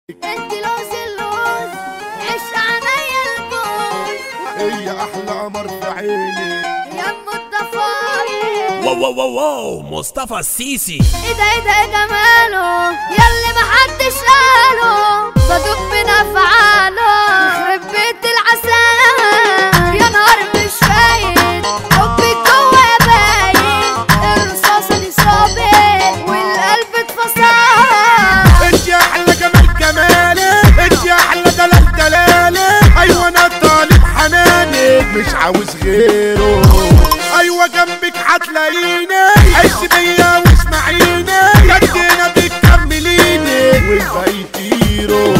انت لوز اللوز عش عليا البوز هي احلى قمر في عيني يا ام الضفاير واو واو واو واو مصطفى السيسي ايه ده ايه ده ايه جماله ياللي محدش قاله بدوب من افعاله يخرب بيت العسل يا نهار مش فايت حبك جوا باين الرصاصه دي صابت والقلب اتفصل انت يا احلى جمال جمالك انت يا احلى دلال دلالك ايوه انا طالب حنانك مش عاوز غيره ايوه جنبك هتلاقيني عيش بيا واسمعيني جدنا بتكمليني والباقي طيره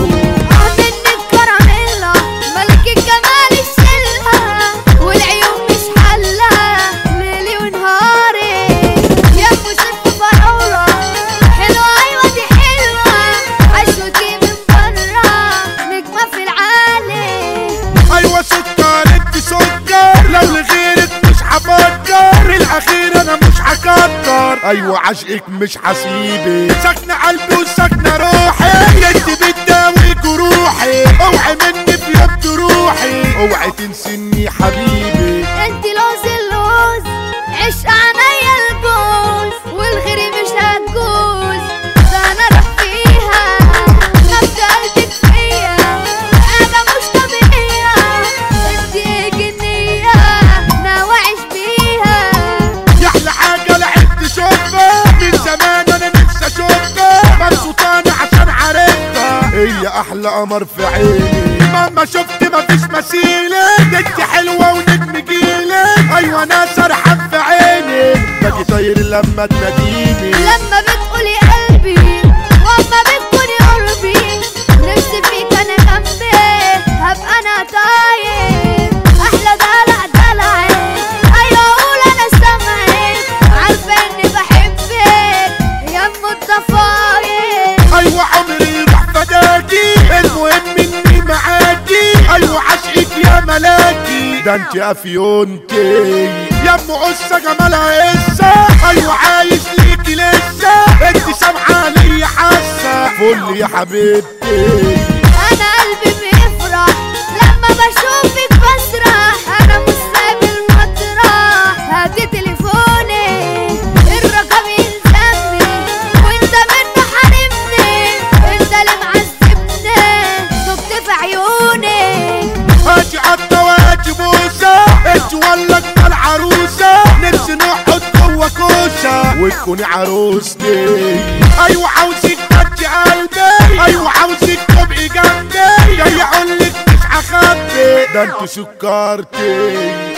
منك كراميلا ملك الجمال الشلة والعيون مش حلة ليلي ونهاري يا ابو ست فراولة حلوة ايوه دي حلوة عشوتي من برا نجمة في العالي ايوه سكر انت سكر لو لغيرك مش هفكر الاخير انا مش هكتر ايوه عشقك مش هسيبك ساكنه قلبي وساكنه روحي انت بتداوي جروحي اوعي مني في يوم تروحي اوعي تنسيني حبيبي انت لوز اللوز عش عينيا الجوز والغيري مش هتجوز ده انا روح فيها نبض قلبك فيا حاجة مش طبيعية انت جنية ناوي اعيش بيها يحلى حاجه لعبت شوفها من زمان انا نفسي اشوفها مبسوطانه عشان عرفتها هي احلى قمر في عيني مهما شفت مفيش مثيلك انت حلوه ونجم جيلك ايوه انا سرحان في عيني باجي طاير لما تناديني لما بتقولي قلبي واما بتكوني قربي نفسي فيك انا جنبي هبقى انا طاير احلى دلع دلعك ايوه اقول انا سامعك عارفه اني بحبك يا ام الضفاير ايوه عمري راح فداكي المهم اني معاكي ايوه عشقك يا ملاكي ده انت افيونتي يا ام قصه جمالها قصه ايوه عايش ليكي لسه انت سامعه ليا حاسه فل يا حبيبتي انا قلبي بيفرح لما بشوفك بسرح انا مش سايب المطرح هاتي تليفوني الرقم يلزمني وانت منه حارمني انت اللي معذبني دبت في عيوني هاتي قطه وهاتي بوسه انت ولا انت العروسه نفسي نقعد جوه كوشه وتكوني عروستي ايوه عاوزك تدي قلبي ايوه عاوزك تبقي جنبي جاي اقولك مش هخبي ده انت سكرتي